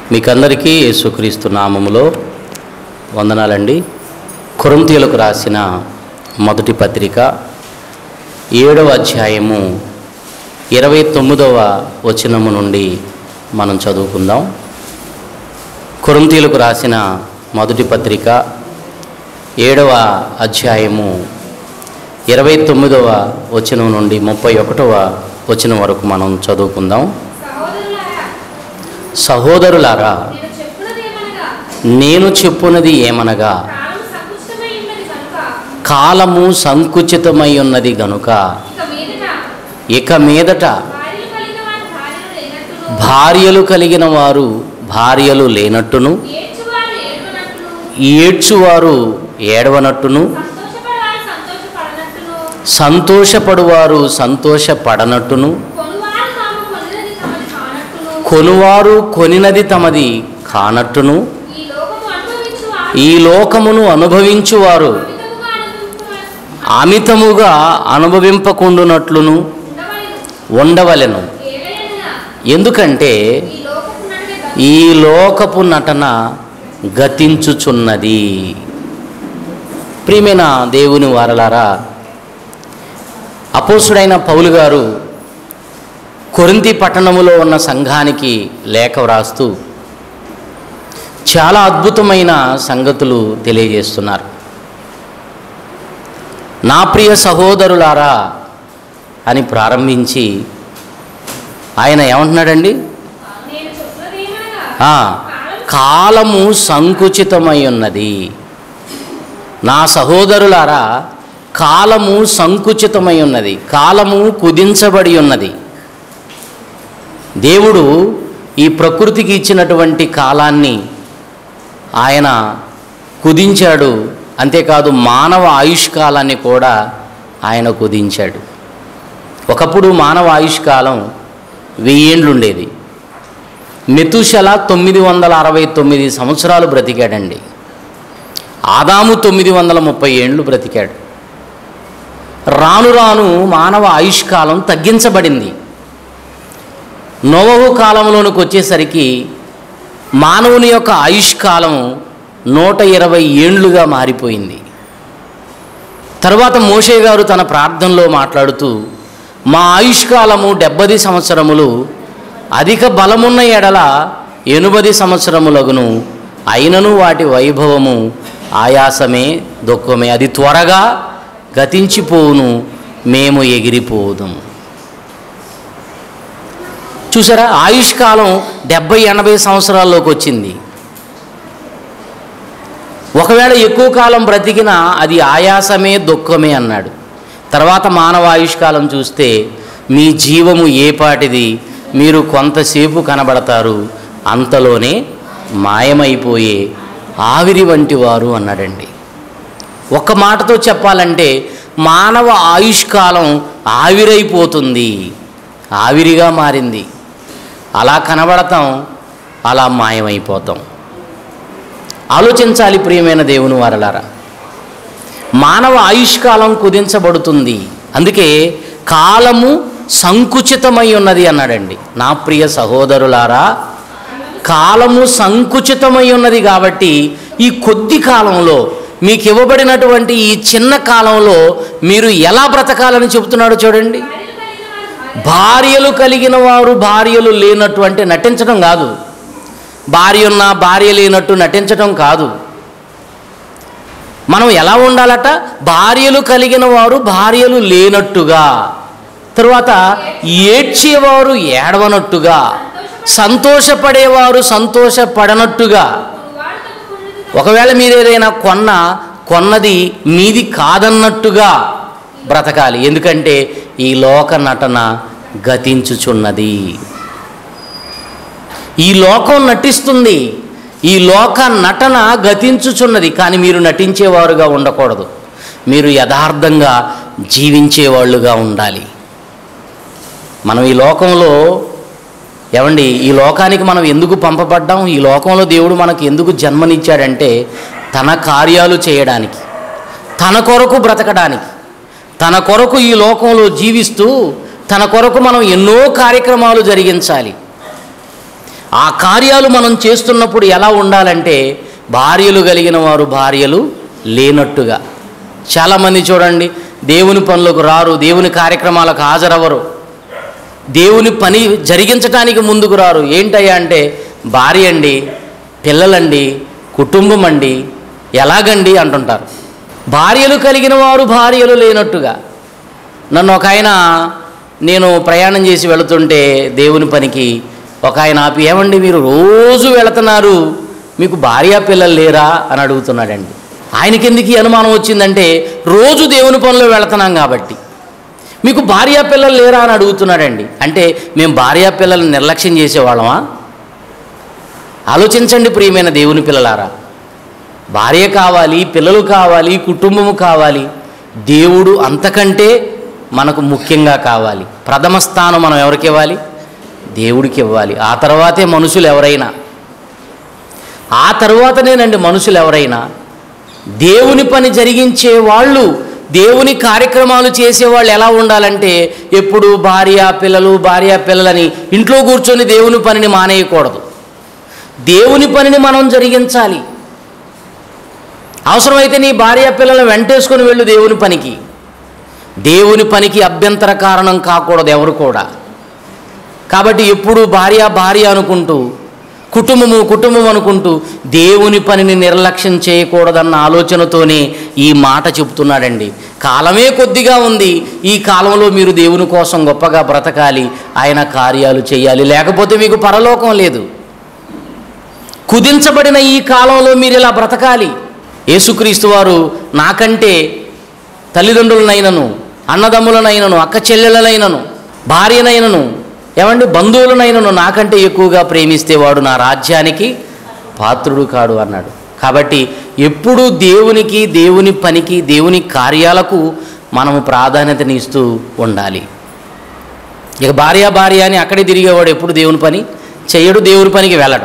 మీకందరికీ యేసుక్రీస్తు నామములో వందనాలండి కొరింథీయులకు రాసిన మొదటి పత్రిక ఏడవ అధ్యాయము ఇరవై తొమ్మిదవ వచనము నుండి మనం చదువుకుందాం కొరింథీయులకు రాసిన మొదటి పత్రిక ఏడవ అధ్యాయము ఇరవై తొమ్మిదవ వచనం నుండి ముప్పై ఒకటవ వచనం వరకు మనం చదువుకుందాం సహోదరులారా సహోదరులారా నేను చెప్పున్నదేమనగా నేను చెప్పున్నది ఏమనగా కాలము సంకుచితమై ఉన్నది కనుక కాలము సంకుచితమై ఉన్నది గనుక ఇక మీదట ఇక మీదట భార్యలు కలిగిన వారు భార్యలు భార్యలు లేనట్టును లేనట్టును భార్యలు లేనట్టును ఏడ్చువారు ఏడ్వనట్టును ఏడ్చువారు ఏడవనట్టును సంతోషపడవారు సంతోషపడనట్టును సంతోషపడువారు సంతోషపడనట్టును కొనువారు తాము కొనినది తమది కొనువారు కొనినది తమది కానట్టును కానట్టును ఈ లోకము అనుభవించు ఈ లోకమును అనుభవించువారు అమితముగా అమితముగా అనుభవించువారు అనుభవింపకుండునట్లును ఉండవలెను ఉండవలెను ఏలయనగా ఎందుకంటే ఈ లోకపు నడిగే ఈ లోకపు నటన గతించుచున్నది ప్రియమైన దేవుని వారలారా అపోసుడైన పౌలు గారు కొరింతి పట్టణములో ఉన్న సంఘానికి లేఖ వ్రాస్తూ చాలా అద్భుతమైన సంగతులు తెలియజేస్తున్నారు నా ప్రియ సహోదరులారా అని ప్రారంభించి ఆయన ఏమంటున్నాడండి నేను చెప్పున్నదేమనగా ఆ, కాలము కాలము సంకుచితమై ఉన్నది నా సహోదరులారా కాలము సంకుచితమై ఉన్నది కాలము కుదించబడి ఉన్నది దేవుడు ఈ ప్రకృతికి ఇచ్చినటువంటి కాలాన్ని ఆయన కుదించాడు అంతేకాదు మానవ ఆయుష్కాలాన్ని కూడా ఆయన కుదించాడు ఒకప్పుడు మానవ ఆయుష్కాలం వెయ్యేండ్లు ఉండేది మెతుషల తొమ్మిది వందల అరవై తొమ్మిది సంవత్సరాలు బ్రతికాడండి ఆదాము తొమ్మిది వందల ముప్పై ఏండ్లు బ్రతికాడు రాను రాను మానవ ఆయుష్కాలం తగ్గించబడింది నోవహు కాలంలోనికి వచ్చేసరికి మానవుని యొక్క ఆయుష్కాలం నూట ఇరవై ఏండ్లుగా మారిపోయింది తర్వాత మోషే గారు తన ప్రార్థనలో మాట్లాడుతూ మా ఆయుష్కాలము డెబ్బది సంవత్సరములు అధిక బలమున్న ఎడల ఎనుబది సంవత్సరములగును అయినను వాటి వైభవము ఆయాసమే దుఃఖమే అది త్వరగా గతించిపోవును మేము ఎగిరిపోదుము చూసారా ఆయుష్కాలం డెబ్బై ఎనభై సంవత్సరాల్లోకి వచ్చింది ఒకవేళ ఎక్కువ కాలం బ్రతికినా అది ఆయాసమే దుఃఖమే అన్నాడు తర్వాత మానవ ఆయుష్కాలం చూస్తే మీ జీవము ఏపాటిది మీరు కొంతసేపు కనబడతారు అంతలోనే మాయమైపోయే ఆవిరి వంటి వారు అన్నాడండి ఒక్క మాటతో చెప్పాలంటే మానవ ఆయుష్కాలం ఆవిరైపోతుంది ఆవిరిగా మారింది అలా కనబడతాం అలా మాయమైపోతాం ఆలోచించాలి ప్రియమైన దేవుని వారలారా మానవ ఆయుష్కాలం కుదించబడుతుంది అందుకే కాలము సంకుచితమై ఉన్నది అన్నాడండి నా ప్రియ సహోదరులారా కాలము సంకుచితమై ఉన్నది కాబట్టి ఈ కొద్ది కాలంలో మీకు ఇవ్వబడినటువంటి ఈ చిన్న కాలంలో మీరు ఎలా బ్రతకాలని చెబుతున్నాడో చూడండి భార్యలు కలిగిన వారు భార్యలు కలిగిన వారు భార్యలు లేనట్టు అంటే నటించడం కాదు భార్య ఉన్న భార్య లేనట్టు నటించడం కాదు మనం ఎలా ఉండాలట భార్యలు కలిగిన వారు భార్యలు లేనట్టుగా తరువాత ఏడ్చేవారు ఏడవనట్టుగా సంతోషపడేవారు సంతోషపడనట్టుగా కొనువాడు తమ కొనినది ఒకవేళ మీరు ఏదైనా కొన్న కొన్నది మీది కాదన్నట్టుగా బ్రతకాలి ఎందుకంటే ఈ లోక నటన గతించుచున్నది ఈ లోకం నటిస్తుంది ఈ లోక నటన గతించుచున్నది కానీ మీరు నటించేవారుగా ఉండకూడదు మీరు యథార్థంగా జీవించేవాళ్ళుగా ఉండాలి మనం ఈ లోకంలో ఏమండి ఈ లోకానికి మనం ఎందుకు పంపబడ్డాం ఈ లోకంలో దేవుడు మనకు ఎందుకు జన్మనిచ్చాడంటే తన కార్యాలు చేయడానికి తన కొరకు బ్రతకడానికి తన కొరకు ఈ లోకంలో జీవిస్తూ తన కొరకు మనం ఎన్నో కార్యక్రమాలు జరిగించాలి ఆ కార్యాలు మనం చేస్తున్నప్పుడు ఎలా ఉండాలంటే భార్యలు కలిగిన వారు భార్యలు లేనట్టుగా చాలామంది చూడండి దేవుని పనులకు రారు దేవుని కార్యక్రమాలకు హాజరవ్వరు దేవుని పని జరిగించడానికి ముందుకు రారు ఏంటయ్యా అంటే భార్య అండి పిల్లలండి కుటుంబం అండి ఎలాగండి అంటుంటారు భార్యలు కలిగిన వారు భార్యలు లేనట్టుగా నన్ను ఒక ఆయన నేను ప్రయాణం చేసి వెళుతుంటే దేవుని పనికి ఒక ఆయన ఆపి ఏమండి మీరు రోజు వెళుతున్నారు మీకు భార్య పిల్లలు లేరా అని అడుగుతున్నాడండి ఆయనకి ఎందుకు ఈ అనుమానం వచ్చిందంటే రోజు దేవుని పనిలో వెళుతున్నాం కాబట్టి మీకు భార్యా పిల్లలు లేరా అని అడుగుతున్నాడండి అంటే మేము భార్యా పిల్లల్ని నిర్లక్ష్యం చేసేవాళ్ళమా ఆలోచించండి ప్రియమైన దేవుని పిల్లలారా భార్య కావాలి పిల్లలు కావాలి కుటుంబము కావాలి దేవుడు అంతకంటే మనకు ముఖ్యంగా కావాలి ప్రథమ స్థానం మనం ఎవరికి ఇవ్వాలి దేవుడికి ఇవ్వాలి ఆ తర్వాతే మనుషులు ఎవరైనా ఆ తర్వాతనేనండి మనుషులు ఎవరైనా దేవుని పని జరిగించే వాళ్ళు దేవుని కార్యక్రమాలు చేసేవాళ్ళు ఎలా ఉండాలంటే ఎప్పుడు భార్య పిల్లలు భార్య పిల్లలని ఇంట్లో కూర్చొని దేవుని పనిని మానేయకూడదు దేవుని పనిని మనం జరిగించాలి అవసరమైతే నీ భార్య పిల్లలను వెంటేసుకొని వెళ్ళు దేవుని పనికి దేవుని పనికి అభ్యంతర కారణం కాకూడదు ఎవరు కూడా కాబట్టి ఎప్పుడు భార్య భార్య అనుకుంటూ కుటుంబము కుటుంబం అనుకుంటూ దేవుని పనిని నిర్లక్ష్యం చేయకూడదన్న ఆలోచనతోనే ఈ మాట చెప్తున్నాడండి కాలమే కొద్దిగా ఉంది ఈ కాలంలో మీరు దేవుని కోసం గొప్పగా బ్రతకాలి ఆయన కార్యాలు చేయాలి లేకపోతే మీకు పరలోకం లేదు కుదించబడిన ఈ కాలంలో మీరు ఇలా బ్రతకాలి యేసుక్రీస్తు వారు నాకంటే తల్లిదండ్రులనైనను అన్నదమ్ములనైనను అక్క చెల్లెలనైనను భార్యనైనను ఏమండి బంధువులనైనను నాకంటే ఎక్కువగా ప్రేమిస్తే వాడు నా రాజ్యానికి పాత్రుడు కాడు అన్నాడు కాబట్టి ఎప్పుడూ దేవునికి దేవుని పనికి దేవుని కార్యాలకు మనము ప్రాధాన్యతనిస్తూ ఉండాలి ఇక భార్య భార్య అని అక్కడే తిరిగేవాడు ఎప్పుడు దేవుని పని చేయడు దేవుని పనికి వెళ్ళడు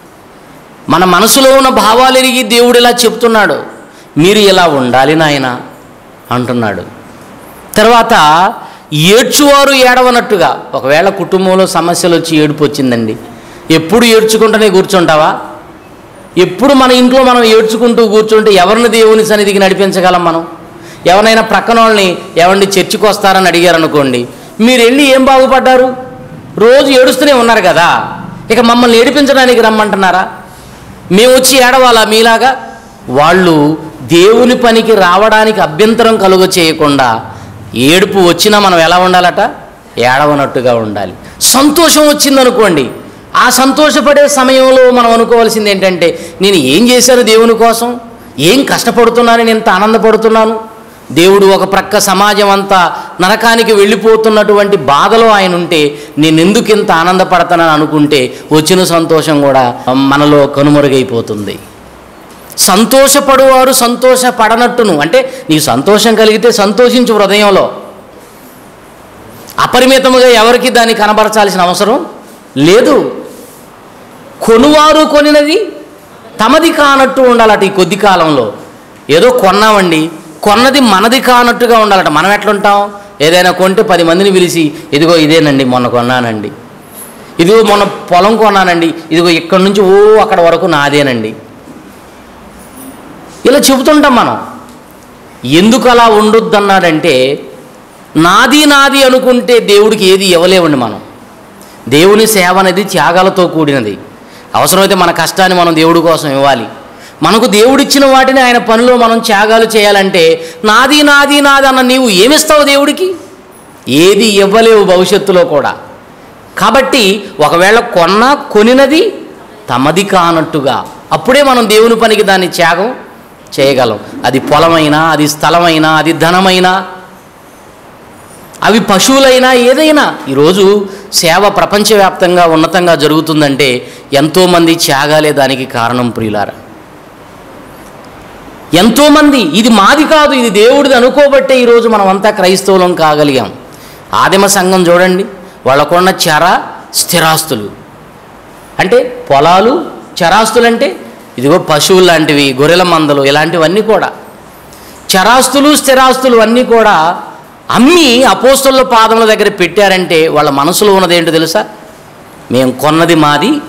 మన మనసులో ఉన్న భావాలు ఎరిగి దేవుడు ఇలా చెప్తున్నాడు మీరు ఇలా ఉండాలి నాయన అంటున్నాడు తర్వాత ఏడ్చువారు ఏడవనట్టుగా ఒకవేళ కుటుంబంలో సమస్యలు వచ్చి ఏడుపు వచ్చిందండి ఎప్పుడు ఏడ్చుకుంటూనే కూర్చుంటావా ఎప్పుడు మన ఇంట్లో మనం ఏడ్చుకుంటూ కూర్చుంటే ఎవరిని దేవుని సన్నిధికి నడిపించగలం మనం ఎవరినైనా ప్రక్కన వాళ్ళని ఎవరిని చర్చికి వస్తారని అడిగారు అనుకోండి మీరు వెళ్ళి ఏం బాగుపడ్డారు రోజు ఏడుస్తూనే ఉన్నారు కదా ఇక మమ్మల్ని ఏడిపించడానికి రమ్మంటున్నారా మేము వచ్చి ఏడవాలా మీలాగా వాళ్ళు దేవుని పనికి రావడానికి అభ్యంతరం కలుగ చేయకుండా ఏడుపు వచ్చినా మనం ఎలా ఉండాలట ఏడవనట్టుగా ఉండాలి సంతోషం వచ్చిందనుకోండి ఆ సంతోషపడే సమయంలో మనం అనుకోవాల్సింది ఏంటంటే నేను ఏం చేశాను దేవుని కోసం ఏం కష్టపడుతున్నాను నేను ఇంత ఆనందపడుతున్నాను దేవుడు ఒక ప్రక్క సమాజం అంతా నరకానికి వెళ్ళిపోతున్నటువంటి బాధలో ఆయన ఉంటే నేను ఎందుకు ఇంత ఆనందపడతానని అనుకుంటే వచ్చిన సంతోషం కూడా మనలో కనుమరుగైపోతుంది సంతోషపడువారు సంతోషపడనట్టును అంటే నీకు సంతోషం కలిగితే సంతోషించు హృదయంలో అపరిమితముగా ఎవరికి దాన్ని కనబరచాల్సిన అవసరం లేదు కొనువారు కొనినది తమది కానట్టు ఉండాలట ఈ కొద్ది కాలంలో ఏదో కొన్నామండి కొన్నది మనది కానట్టుగా ఉండాలట మనం ఎట్లుంటాం ఏదైనా కొంటే పది మందిని పిలిచి ఇదిగో ఇదేనండి మొన్న కొన్నానండి ఇదిగో మొన్న పొలం కొన్నానండి ఇదిగో ఇక్కడి నుంచి ఓ అక్కడ వరకు నాదేనండి ఇలా చెబుతుంటాం మనం ఎందుకు అలా ఉండొద్దన్నాడంటే నాది నాది అనుకుంటే దేవుడికి ఏది ఇవ్వలేవండి మనం దేవుని సేవ అనేది త్యాగాలతో కూడినది అవసరమైతే మన కష్టాన్ని మనం దేవుడి కోసం ఇవ్వాలి మనకు దేవుడిచ్చిన వాటిని ఆయన పనిలో మనం త్యాగాలు చేయాలంటే నాది నాది నాది అన్న నీవు ఏమిస్తావు దేవుడికి ఏది ఇవ్వలేవు భవిష్యత్తులో కూడా కాబట్టి ఒకవేళ కొన్న కొనినది తమది కానట్టుగా అప్పుడే మనం దేవుని పనికి దాన్ని త్యాగం చేయగలం అది పొలమైనా అది స్థలమైనా అది ధనమైనా అవి పశువులైనా ఏదైనా ఈరోజు సేవ ప్రపంచవ్యాప్తంగా ఉన్నతంగా జరుగుతుందంటే ఎంతోమంది త్యాగాలే దానికి కారణం ప్రియులారా ఎంతోమంది ఇది మాది కాదు ఇది దేవుడిది అనుకోబట్టే ఈరోజు మనం అంతా క్రైస్తవులం కాగలిగాం ఆదిమ సంఘం చూడండి వాళ్ళకున్న చర స్థిరాస్తులు అంటే పొలాలు చరాస్తులు అంటే ఇదిగో పశువులు లాంటివి గొర్రెల మందలు ఇలాంటివన్నీ కూడా చరాస్తులు స్థిరాస్తులు అన్నీ కూడా అమ్మి అపోస్తుల పాదముల దగ్గర పెట్టారంటే వాళ్ళ మనసులో ఉన్నది ఏంటో తెలుసా మేము కొన్నది మాది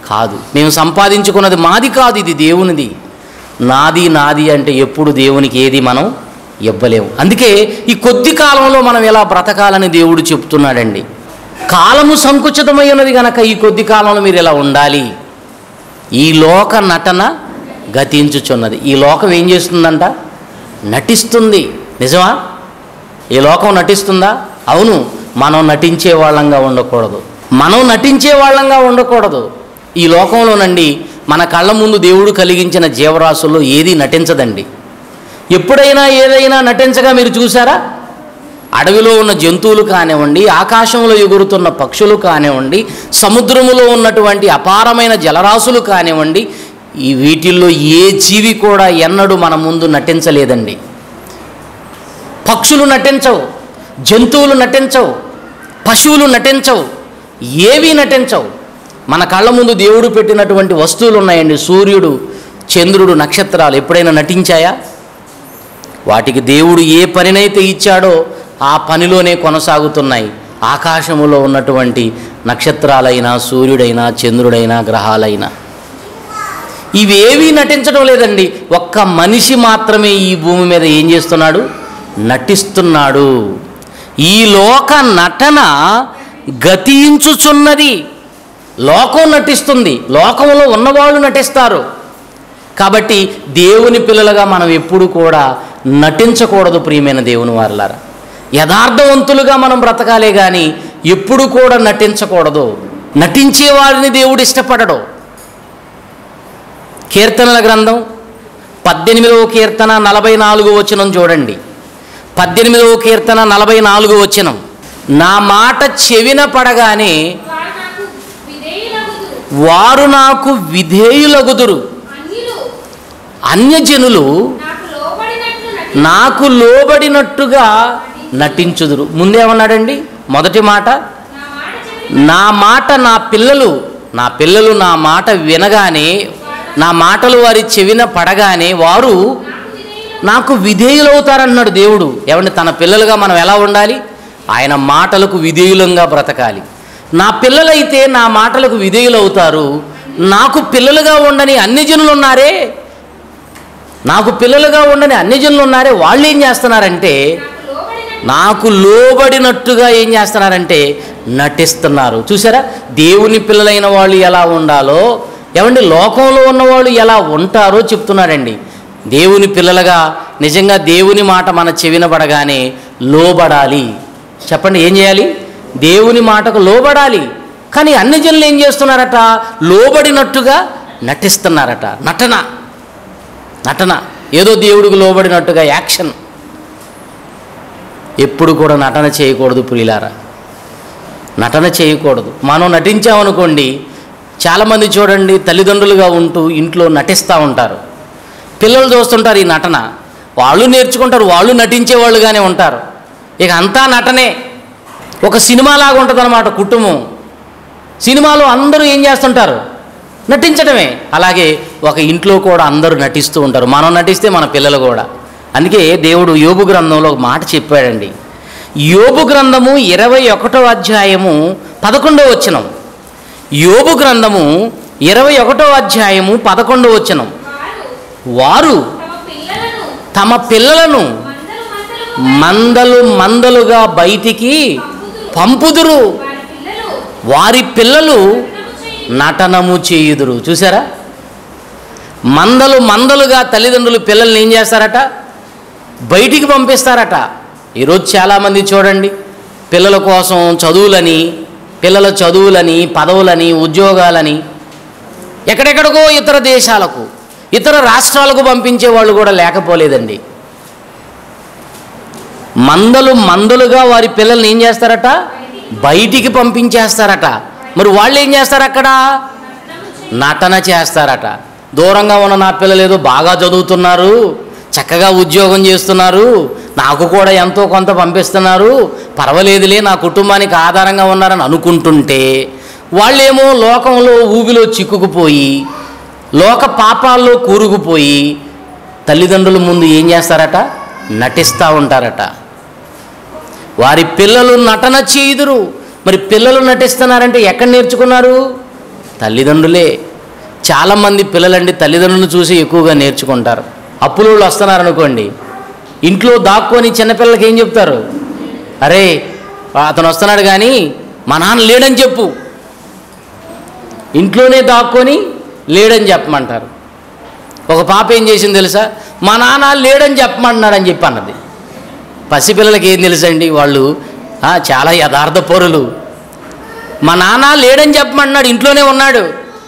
కాదు మేము సంపాదించుకున్నది మాది కాదు ఇది దేవునిది నాది నాది అంటే ఎప్పుడు దేవునికి ఏది మనం ఇవ్వలేము అందుకే ఈ కొద్ది కాలంలో మనం ఎలా బ్రతకాలని దేవుడు చెప్తున్నాడండి కాలము సంకుచితమై ఉన్నది గనక ఈ కొద్ది కాలంలో మీరు ఇలా ఉండాలి ఈ లోక నటన గతించుచున్నది ఈ లోకం ఏం చేస్తుందంట నటిస్తుంది నిజమా ఈ లోకం నటిస్తుందా అవును మనం నటించే వాళ్ళంగా ఉండకూడదు మనం నటించే వాళ్ళంగా ఉండకూడదు ఈ లోకంలోనండి మన కళ్ళ ముందు దేవుడు కలిగించిన జీవరాశుల్లో ఏది నటించదండి ఎప్పుడైనా ఏదైనా నటించగా మీరు చూసారా అడవిలో ఉన్న జంతువులు కానివ్వండి ఆకాశంలో ఎగురుతున్న పక్షులు కానివ్వండి సముద్రములో ఉన్నటువంటి అపారమైన జలరాశులు కానివ్వండి ఈ వీటిల్లో ఏ జీవి కూడా ఎన్నడూ మన ముందు నటించలేదండి పక్షులు నటించవు జంతువులు నటించవు పశువులు నటించవు ఏవీ నటించవు మన కళ్ళ ముందు దేవుడు పెట్టినటువంటి వస్తువులు ఉన్నాయండి సూర్యుడు చంద్రుడు నక్షత్రాలు ఎప్పుడైనా నటించాయా వాటికి దేవుడు ఏ పనినైతే ఇచ్చాడో ఆ పనిలోనే కొనసాగుతున్నాయి ఆకాశములో ఉన్నటువంటి నక్షత్రాలైనా సూర్యుడైనా చంద్రుడైనా గ్రహాలైనా ఇవేవీ నటించడం లేదండి ఒక్క మనిషి మాత్రమే ఈ భూమి మీద ఏం చేస్తున్నాడు నటిస్తున్నాడు ఈ లోక నటన గతించుచున్నది లోకం నటిస్తుంది లోకంలో ఉన్నవాళ్ళు నటిస్తారు కాబట్టి దేవుని పిల్లలుగా మనం ఎప్పుడు కూడా నటించకూడదు ప్రియమైన దేవుని వారలారా యథార్థవంతులుగా మనం బ్రతకాలే కానీ ఎప్పుడు కూడా నటించకూడదు నటించే వారిని దేవుడు ఇష్టపడడు కీర్తనల గ్రంథం పద్దెనిమిదవ కీర్తన నలభై నాలుగు వచనం చూడండి పద్దెనిమిదవ కీర్తన నలభై నాలుగు వచనం నా మాట చెవిన పడగానే వారు నాకు విధేయులగుదురు వారు నాకు విధేయులగుదురు అన్యులు అన్యజనులు నాకు లోబడినట్లు నటి నాకు లోబడినట్టుగా నటించుదురు ముందేమన్నాడండి మొదటి మాట నా మాట చెవిని నా మాట నా పిల్లలు నా పిల్లలు నా మాట వినగానే నా మాటలు వారి చెవిన పడగానే వారు నాకు విధేయులు నాకు విధేయులవుతారన్నాడు దేవుడు ఏమంటే తన పిల్లలుగా మనం ఎలా ఉండాలి ఆయన మాటలకు విధేయులంగా బ్రతకాలి నా పిల్లలైతే నా మాటలకు విధేయులవుతారు నాకు పిల్లలుగా ఉండని అన్ని జనులు ఉన్నారే నాకు పిల్లలుగా ఉండని అన్ని జనులు ఉన్నారే వాళ్ళు ఏం చేస్తున్నారంటే నాకు లోబడినట్లు నాకు లోబడినట్టుగా ఏం చేస్తున్నారంటే నటిస్తున్నారు చూసారా దేవుని పిల్లలైన వాళ్ళు ఎలా ఉండాలో ఏమండి లోకంలో ఉన్నవాళ్ళు ఎలా ఉంటారో చెప్తున్నాడండి దేవుని పిల్లలుగా నిజంగా దేవుని మాట మన చెవిన పడగానే లోబడాలి చెప్పండి ఏం చేయాలి దేవుని మాటకు లోబడాలి కానీ అన్ని జనులు ఏం చేస్తున్నారట లోబడినట్టుగా నటిస్తున్నారట నటన నటన ఏదో దేవుడికి లోబడినట్టుగా యాక్షన్ ఎప్పుడు కూడా నటన చేయకూడదు ప్రియులారా నటన చేయకూడదు మనం నటించామనుకోండి చాలామంది చూడండి తల్లిదండ్రులుగా ఉంటూ ఇంట్లో నటిస్తూ ఉంటారు పిల్లలు చూస్తుంటారు ఈ నటన వాళ్ళు నేర్చుకుంటారు వాళ్ళు నటించేవాళ్ళుగానే ఉంటారు ఇక అంతా నటనే ఒక సినిమాలాగా ఉంటుంది కుటుంబం సినిమాలో అందరూ ఏం చేస్తుంటారు నటించడమే అలాగే ఒక ఇంట్లో కూడా అందరూ నటిస్తూ ఉంటారు మనం నటిస్తే మన పిల్లలు కూడా అందుకే దేవుడు యోబు గ్రంథంలో ఒక మాట చెప్పాడండి యోబు గ్రంథము ఇరవై ఒకటో అధ్యాయము పదకొండో వచనం యోబు గ్రంథము ఇరవై ఒకటో అధ్యాయము పదకొండో వచనం వారు వారు తమ పిల్లలను తమ పిల్లలను మందలు మందలు మందలు మందలుగా బయటికి పంపుదురు వారి పిల్లలు వారి పిల్లలు నటనము చేయి నటనము చేయుదురు చూసారా మందలు మందలుగా తల్లిదండ్రులు పిల్లల్ని ఏం చేస్తారట బయటికి పంపిస్తారట ఈరోజు చాలామంది చూడండి పిల్లల కోసం చదువులని పిల్లల చదువులని పదవులని ఉద్యోగాలని ఎక్కడెక్కడికో ఇతర దేశాలకు ఇతర రాష్ట్రాలకు పంపించే వాళ్ళు కూడా లేకపోలేదండి మందలు మందలుగా వారి పిల్లల్ని ఏం చేస్తారట బయటికి పంపించేస్తారట మరి వాళ్ళు ఏం చేస్తారు అక్కడ నటన చేస్తారట దూరంగా ఉన్న నా పిల్లలు ఏదో బాగా చదువుతున్నారు చక్కగా ఉద్యోగం చేస్తున్నారు నాకు కూడా ఎంతో కొంత పంపిస్తున్నారు పర్వాలేదులే నా కుటుంబానికి ఆధారంగా ఉన్నారని అనుకుంటుంటే వాళ్ళేమో లోకంలో ఊబిలో చిక్కుకుపోయి లోక పాపాల్లో కూరుకుపోయి తల్లిదండ్రుల ముందు ఏం చేస్తారట నటిస్తూ ఉంటారట వారి పిల్లలు నటన చేయుదురు మరి పిల్లలు నటిస్తున్నారంటే ఎక్కడ నేర్చుకున్నారు తల్లిదండ్రులే చాలామంది పిల్లలండి తల్లిదండ్రులను చూసి ఎక్కువగా నేర్చుకుంటారు అప్పులోళ్ళు వస్తున్నారు అనుకోండి ఇంట్లో దాక్కొని చిన్నపిల్లలకి ఏం చెప్తారు అరే అతను వస్తున్నాడు కానీ మా నాన్న లేడని చెప్పు ఇంట్లోనే దాక్కొని లేడని చెప్పమంటారు ఒక పాప ఏం చేసింది తెలుసా మా నాన్న లేడని చెప్పమంటున్నాడని చెప్పి అన్నది పసిపిల్లలకి ఏం తెలుసండి వాళ్ళు ఆ, చాలా యథార్థ పరులు మా నాన్న లేడని చెప్పమంటున్నాడు ఇంట్లోనే ఉన్నాడు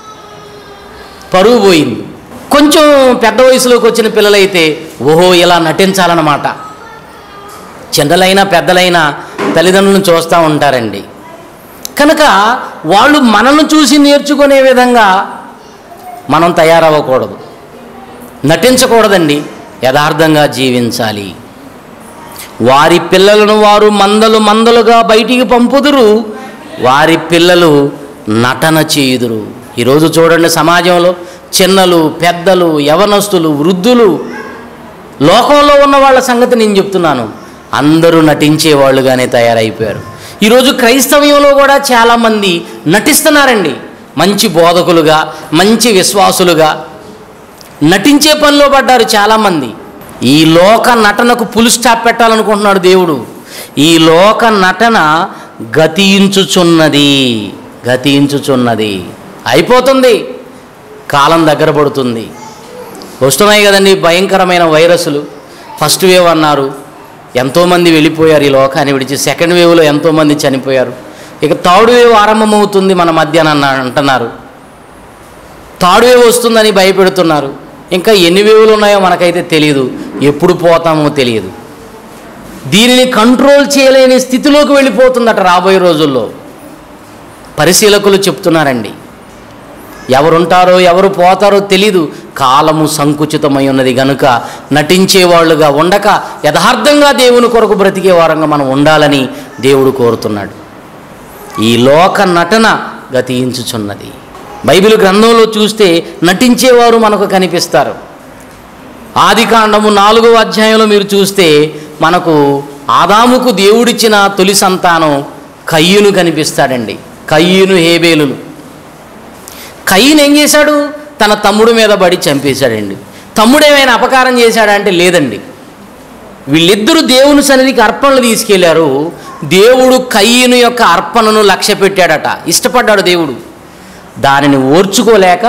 పరువు పోయింది కొంచెం పెద్ద వయసులోకి వచ్చిన పిల్లలైతే ఓహో ఇలా నటించాలన్నమాట చిన్నలైనా పెద్దలైనా తల్లిదండ్రులను చూస్తూ ఉంటారండి కనుక వాళ్ళు మనల్ని చూసి నేర్చుకునే విధంగా మనం తయారవ్వకూడదు నటించకూడదండి యథార్థంగా జీవించాలి వారి పిల్లలను వారు మందలు మందలుగా బయటికి పంపుదురు వారి పిల్లలు నటన చేయుదురు ఈరోజు చూడండి సమాజంలో చిన్నలు పెద్దలు యవనస్తులు వృద్ధులు లోకంలో ఉన్న వాళ్ళ సంగతి నేను చెప్తున్నాను అందరూ నటించే వాళ్ళుగానే తయారైపోయారు ఈరోజు క్రైస్తవ్యంలో కూడా చాలామంది నటిస్తున్నారండి మంచి బోధకులుగా మంచి విశ్వాసులుగా నటించే పనిలో పడ్డారు చాలామంది ఈ లోక నటనకు పులు స్టాప్ పెట్టాలనుకుంటున్నాడు దేవుడు ఈ లోక నటన గతించుచున్నది గతించుచున్నది అయిపోతుంది కాలం దగ్గర పడుతుంది వస్తున్నాయి కదండి భయంకరమైన వైరస్లు ఫస్ట్ వేవ్ అన్నారు ఎంతోమంది వెళ్ళిపోయారు ఈ లోకాన్ని విడిచి సెకండ్ వేవ్లో ఎంతోమంది చనిపోయారు ఇక థర్డ్ వేవ్ ఆరంభమవుతుంది మన మధ్యాహ్నం అంటున్నారు థర్డ్ వేవ్ వస్తుందని భయపెడుతున్నారు ఇంకా ఎన్ని వేవులు ఉన్నాయో మనకైతే తెలియదు ఎప్పుడు పోతామో తెలియదు దీనిని కంట్రోల్ చేయలేని స్థితిలోకి వెళ్ళిపోతుందట రాబోయే రోజుల్లో పరిశీలకులు చెప్తున్నారండి ఎవరుంటారో ఎవరు పోతారో తెలీదు కాలము సంకుచితమై ఉన్నది గనుక నటించేవాళ్ళుగా ఉండక యథార్థంగా దేవుని కొరకు బ్రతికే వారంగా మనం ఉండాలని దేవుడు కోరుతున్నాడు ఈ లోక నటన గతించుచున్నది బైబిల్ గ్రంథంలో చూస్తే నటించేవారు మనకు కనిపిస్తారు ఆది కాండము నాలుగవ అధ్యాయంలో మీరు చూస్తే మనకు ఆదాముకు దేవుడిచ్చిన తొలి సంతానం కయ్యూను కనిపిస్తాడండి కయ్యూను హేబేలులు కయ్యను ఏం చేశాడు తన తమ్ముడు మీద పడి చంపేశాడండి తమ్ముడు ఏమైనా అపకారం చేశాడంటే లేదండి వీళ్ళిద్దరూ దేవుని సన్నిధికి అర్పణలు తీసుకెళ్లారు దేవుడు కయ్యను యొక్క అర్పణను లక్ష్య పెట్టాడట ఇష్టపడ్డాడు దేవుడు దానిని ఓర్చుకోలేక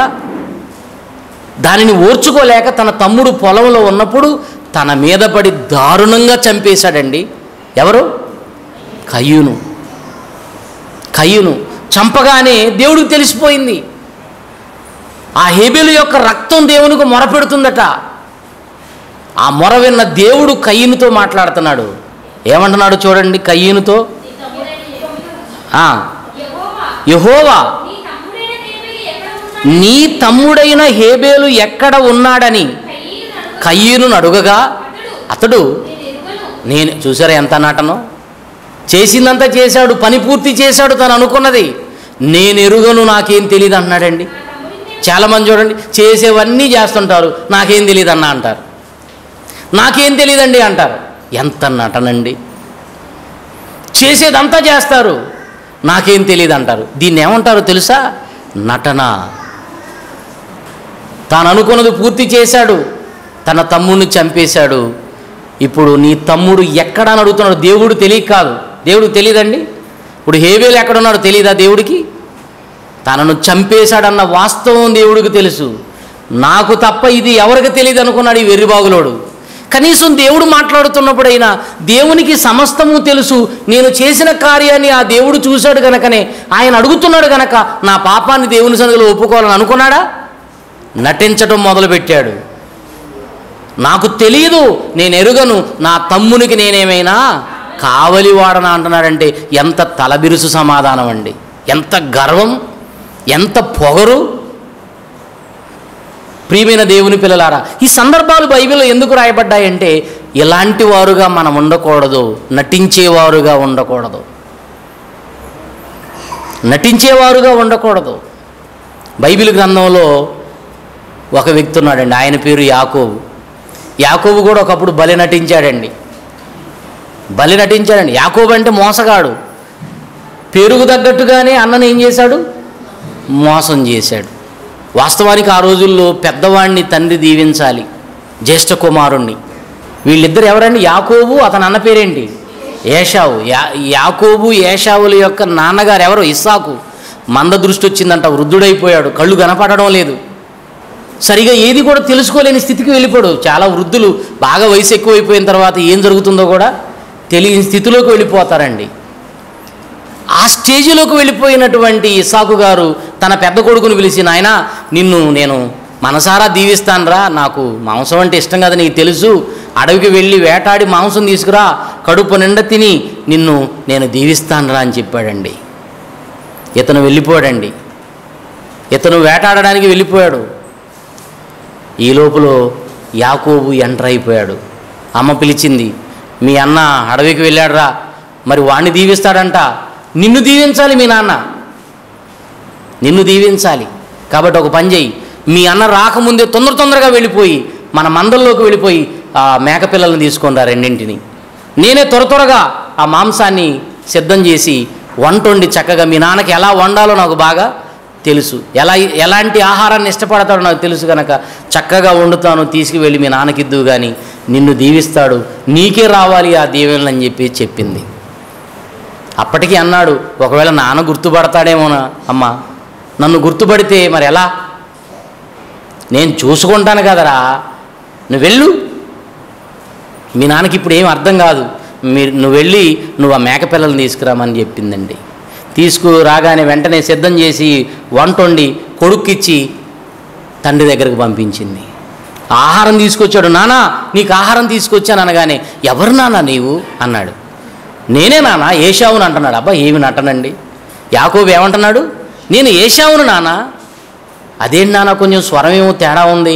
దానిని ఓర్చుకోలేక తన తమ్ముడు పొలంలో ఉన్నప్పుడు తన మీద పడి దారుణంగా చంపేశాడండి ఎవరు కయ్యూను కయ్యూను చంపగానే దేవుడికి తెలిసిపోయింది ఆ హేబెలు యొక్క రక్తం దేవునికి మొరపెడుతుందట ఆ మొర విన్న దేవుడు కయ్యనుతో మాట్లాడుతున్నాడు ఏమంటున్నాడు చూడండి కయ్యనుతో నీ తమ్ముడైన యెహోవా- ఆ, యెహోవా, యెహోవా నీ తమ్ముడైన హేబెలు ఎక్కడ ఉన్నాడు? నీ తమ్ముడైన హేబేలు ఎక్కడ ఉన్నాడని కయీను అడుగు. కయ్యను అడుగగా అతడు, అతడు నేను ఎరుగను. నేను చూసారా ఎంత నాటనో చేసిందంతా చేశాడు పని పూర్తి చేశాడు తను అనుకున్నది నేను ఎరుగను నాకేం తెలియదు అన్నాడండి నా తమ్ముడిని నేను చాలామంది చూడండి చేసేవన్నీ చేస్తుంటారు నాకేం తెలియదు అన్న అంటారు నాకేం తెలియదండి అంటారు ఎంత నటనండి చేసేదంతా చేస్తారు నాకేం తెలియదు అంటారు దీన్ని ఏమంటారో తెలుసా నటన తాను అనుకున్నది పూర్తి చేశాడు తన తమ్ముడిని చంపేశాడు ఇప్పుడు నీ తమ్ముడు ఎక్కడ అని అడుగుతున్నాడు దేవుడు తెలియక కాదు దేవుడికి తెలియదండి ఇప్పుడు హేవేలు ఎక్కడున్నాడో తెలియదా దేవుడికి తనను చంపేశాడన్న వాస్తవం దేవుడికి తెలుసు నాకు తప్ప ఇది ఎవరికి తెలియదు అనుకున్నాడు ఈ వెర్రిబాగులోడు కనీసం దేవుడు మాట్లాడుతున్నప్పుడైనా దేవునికి సమస్తము తెలుసు నేను చేసిన కార్యాన్ని ఆ దేవుడు చూశాడు గనకనే ఆయన అడుగుతున్నాడు గనక నా పాపాన్ని దేవుని సన్నిధిలో ఒప్పుకోవాలని అనుకున్నాడా నటించడం మొదలుపెట్టాడు నాకు తెలియదు నేను ఎరుగను నా తమ్మునికి నేనేమైనా కావలివాడనా అంటున్నాడంటే ఎంత తలబిరుసు సమాధానం అండి ఎంత గర్వం ఎంత పొగరు ప్రియమైన దేవుని పిల్లలారా ఈ సందర్భాలు బైబిల్లో ఎందుకు రాయబడ్డాయంటే ఇలాంటి వారుగా మనం ఉండకూడదు నటించేవారుగా ఉండకూడదు నటించేవారుగా ఉండకూడదు బైబిల్ గ్రంథంలో ఒక వ్యక్తి ఉన్నాడండి ఆయన పేరు యాకోబు యాకోబు కూడా ఒకప్పుడు బలి నటించాడండి బలి నటించాడండి యాకోబు అంటే మోసగాడు పెరుగు తగ్గట్టుగానే అన్నను ఏం చేశాడు మోసం చేశాడు వాస్తవానికి ఆ రోజుల్లో పెద్దవాడిని తండ్రి దీవించాలి జ్యేష్ఠ కుమారుణ్ణి వీళ్ళిద్దరు ఎవరండి యాకోబు అతని అన్న పేరేంటి ఏషావు యా యాకోబు ఏషావుల యొక్క నాన్నగారు ఎవరు ఇస్సాకు మంద దృష్టి వచ్చిందంట వృద్ధుడైపోయాడు కళ్ళు కనపడడం లేదు సరిగా ఏది కూడా తెలుసుకోలేని స్థితికి వెళ్ళిపోయాడు చాలా వృద్ధులు బాగా వయసు ఎక్కువైపోయిన తర్వాత ఏం జరుగుతుందో కూడా తెలియని స్థితిలోకి వెళ్ళిపోతారండి ఆ స్టేజిలోకి వెళ్ళిపోయినటువంటి ఇసాకు గారు తన పెద్ద కొడుకుని పిలిచి నాయన నిన్ను నేను మనసారా దీవిస్తానురా నాకు మాంసం అంటే ఇష్టం కదా నీకు తెలుసు అడవికి వెళ్ళి వేటాడి మాంసం తీసుకురా కడుపు నిండా తిని నిన్ను నేను దీవిస్తానురా అని చెప్పాడండి ఇతను వెళ్ళిపోయాడండి ఇతను వేటాడడానికి వెళ్ళిపోయాడు ఈ లోపల యాకోబు ఎంటర్ అయిపోయాడు అమ్మ పిలిచింది మీ అన్న అడవికి వెళ్ళాడురా మరి వాణ్ణి దీవిస్తాడంట నిన్ను దీవించాలి మీ నాన్న నిన్ను దీవించాలి కాబట్టి ఒక పని చేయి మీ అన్న రాకముందే తొందర తొందరగా వెళ్ళిపోయి మన మందల్లోకి వెళ్ళిపోయి ఆ మేక పిల్లల్ని తీసుకొని రా రెండింటిని నేనే త్వర త్వరగా ఆ మాంసాన్ని సిద్ధం చేసి వంట వండి చక్కగా మీ నాన్నకి ఎలా వండాలో నాకు బాగా తెలుసు ఎలా ఎలాంటి ఆహారాన్ని ఇష్టపడతాడో నాకు తెలుసు కనుక చక్కగా వండుతాను తీసుకువెళ్ళి మీ నాన్నకిద్దు కానీ నిన్ను దీవిస్తాడు నీకే రావాలి ఆ దీవెనలు అని చెప్పి చెప్పింది అప్పటికి అన్నాడు ఒకవేళ నాన్న గుర్తుపడతాడేమోనా అమ్మ నన్ను గుర్తుపడితే మరి ఎలా నేను చూసుకుంటాను కదరా నువ్వు వెళ్ళు మీ నాన్నకి ఇప్పుడు ఏం అర్థం కాదు మీరు నువ్వు వెళ్ళి నువ్వు ఆ మేక పిల్లల్ని తీసుకురామని చెప్పిందండి తీసుకురాగానే వెంటనే సిద్ధం చేసి వంట వండి కొడుక్కిచ్చి తండ్రి దగ్గరకు పంపించింది ఆహారం తీసుకొచ్చాడు నానా నీకు ఆహారం తీసుకొచ్చాను అనగానే ఎవరు నానా నీవు అన్నాడు నేనే నానా ఏషావును అంటున్నాడు అబ్బా ఏమి నటనండి యాకోబు ఏమంటున్నాడు నేను ఏషావును నానా అదేంటి నాన్న కొంచెం స్వరం ఏమో తేడా ఉంది